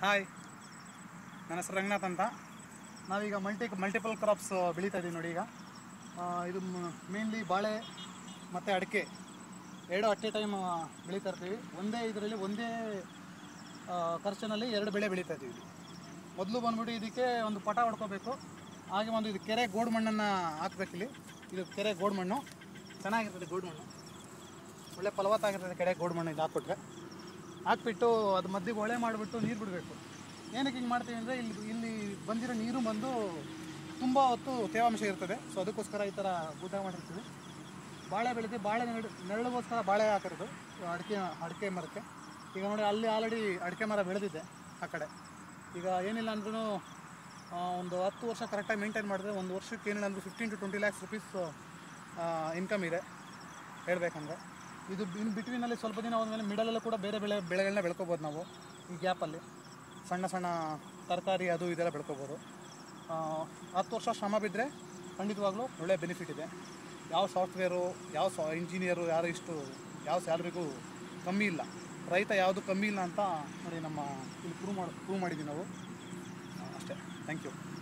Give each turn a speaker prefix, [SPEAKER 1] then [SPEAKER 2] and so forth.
[SPEAKER 1] hi ನನ್ನ ಹೆಸರು ರಂಗನಾಥ್ ಅಂತ ನಾವೀಗ ಮಲ್ಟಿ ಮಲ್ಟಿಪಲ್ ಕ್ರಾಪ್ಸ್ ಬೆಳೀತಾ ಇದ್ದೀವಿ ನೋಡಿ ಈಗ ಆ, ಇದು ಮೇನ್ಲಿ ಬಾಳೆ ಮತ್ತು ಅಡಿಕೆ ಎರಡು ಅಟ್ ಎ ಟೈಮ್ ಬೆಳೀತಾ ಇರ್ತೀವಿ ಒಂದೇ ಇದರಲ್ಲಿ ಒಂದೇ ಆ, ಖರ್ಚಿನಲ್ಲಿ ಎರಡು ಬೆಳೆ ಬೆಳೀತಾ ಇದ್ದೀವಿ ಮೊದಲು ಬಂದ್ಬಿಟ್ಟು ಇದಕ್ಕೆ ಒಂದು ಪಟ ಹೊಡ್ಕೋಬೇಕು ಹಾಗೆ ಒಂದು ಇದು ಕೆರೆ ಗೋಡು ಮಣ್ಣನ್ನು ಹಾಕ್ಬೇಕಿಲ್ಲಿ ಇದು ಕೆರೆ ಗೋಡು ಮಣ್ಣು ಚೆನ್ನಾಗಿರ್ತದೆ ಗೋಡು ಮಣ್ಣು ಒಳ್ಳೆ ಫಲವತ್ತಾಗಿರ್ತದೆ ಕೆರೆ ಗೋಡು ಮಣ್ಣು ಇದು ಹಾಕ್ಬಿಟ್ರೆ ಹಾಕ್ಬಿಟ್ಟು ಅದು ಮಧ್ಯೆ ಒಳೆ ಮಾಡಿಬಿಟ್ಟು ನೀರು ಬಿಡಬೇಕು ಏನಕ್ಕೆ ಹಿಂಗೆ ಮಾಡ್ತೀವಿ ಅಂದರೆ ಇಲ್ಲಿ ಇಲ್ಲಿ ಬಂದಿರೋ ನೀರು ಬಂದು ತುಂಬ ಹೊತ್ತು ತೇವಾಂಶ ಇರ್ತದೆ ಸೊ ಅದಕ್ಕೋಸ್ಕರ ಈ ಥರ ಗುಡ್ಡ ಮಾಡಿರ್ತೀವಿ ಬಾಳೆ ಬೆಳಿತೀವಿ ಬಾಳೆ ನೆರಳು ನೆರಳಿಗೋಸ್ಕರ ಬಾಳೆ ಹಾಕಿರೋದು ಅಡಿಕೆ ಅಡಿಕೆ ಮರಕ್ಕೆ ಈಗ ನೋಡಿ ಅಲ್ಲಿ ಆಲ್ರೆಡಿ ಅಡಿಕೆ ಮರ ಬೆಳೆದಿದೆ ಆ ಕಡೆ ಈಗ ಏನಿಲ್ಲ ಅಂದ್ರೂ ಒಂದು ಹತ್ತು ವರ್ಷ ಕರೆಕ್ಟಾಗಿ ಮೇಂಟೈನ್ ಮಾಡಿದ್ರೆ ಒಂದು ವರ್ಷಕ್ಕೆ ಏನಿಲ್ಲ ಅಂದರೂ fifteen to twenty lakhs rupees income ಇದೆ ಹೇಳ್ಬೇಕಂದ್ರೆ ಇದು ಇನ್ನು ಬಿಟ್ವೀನಲ್ಲಿ ಸ್ವಲ್ಪ ದಿನ ಹೋದ್ಮೇಲೆ ಮಿಡಲಲ್ಲೂ ಕೂಡ ಬೇರೆ ಬೆಳೆ ಬೆಳೆಗಳನ್ನ ಬೆಳ್ಕೊಬೋದು ನಾವು ಈ ಗ್ಯಾಪಲ್ಲಿ ಸಣ್ಣ ಸಣ್ಣ ತರಕಾರಿ ಅದು ಇದೆಲ್ಲ ಬೆಳ್ಕೊಬೋದು ಆ, ಹತ್ತು ವರ್ಷ ಶ್ರಮ ಬಿದ್ದರೆ ಖಂಡಿತವಾಗ್ಲೂ ಒಳ್ಳೆ ಬೆನಿಫಿಟ್ ಇದೆ ಯಾವ ಸಾಫ್ಟ್ವೇರು ಯಾವ ಸಾ ಇಂಜಿನಿಯರು ಯಾರು ಇಷ್ಟು ಯಾವ ಸ್ಯಾಲ್ರಿಗೂ ಕಮ್ಮಿ ಇಲ್ಲ ರೈತ ಯಾವುದು ಕಮ್ಮಿ ಇಲ್ಲ ಅಂತ ನೋಡಿ ನಮ್ಮ ಇಲ್ಲಿ ಪ್ರೂವ್ ಮಾಡಿ ಪ್ರೂವ್ ಮಾಡಿದ್ದೀವಿ ನಾವು ಆ, ಅಷ್ಟೇ ಥ್ಯಾಂಕ್ ಯು